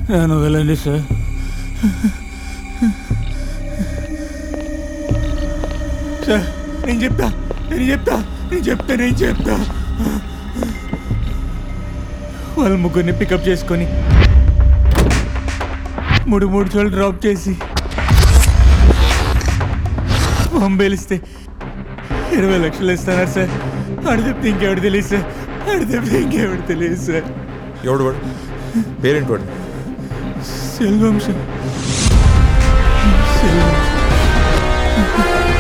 నన్ను వెళ్ళండి sir sir నేను చెప్తా నేను చెప్తా నేను చెప్తా నేను చెప్తా వాళ్ళ ముగ్గురిని పికప్ చేసుకొని మూడు మూడు చోట్ల డ్రాప్ చేసి పంపేలిస్తే ఇరవై లక్షలు ఇస్తున్నారు సార్ ఆడు చెప్తే ఇంకెవడు తెలియదు సార్ ఆడు చెప్తే ఇంకెవడు తెలియదు సార్ ఎవడు వాడు పేరెంట్ వాడు సెల్వం సార్ సెల్వం